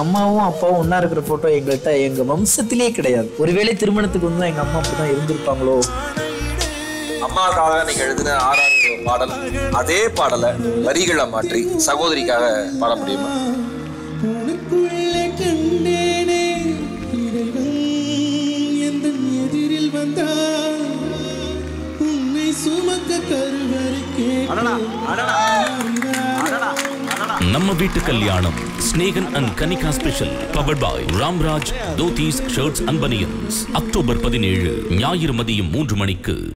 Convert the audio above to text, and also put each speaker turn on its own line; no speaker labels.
அம்மாவும் அப்பாவும் ஒண்ணா இருக்கிற போட்டோ எங்கள்கிட்ட எங்க வம்சத்திலே கிடையாது ஒருவேளை திருமணத்துக்கு வந்து எங்க அம்மா அப்படிதான் இருந்திருப்பாங்களோ
அம்மாவுக்காக நீங்க எழுதின ஆறாவது பாடல் அதே பாடலை வரிகளை மாற்றி சகோதரிக்காக பாட முடியுமா
உனக்குள்ளே கண்டேனே இறைவன் எந்தன் எதிரில் வந்தார் உன்னை சுமக்க கருவறை
நம்ம வீட்டு கல்யாணம் Snehan and Kanika special powered by Ramraj dhotis shirts and banians October பதினேழு ஞாயிறு மதியம் மூன்று மணிக்கு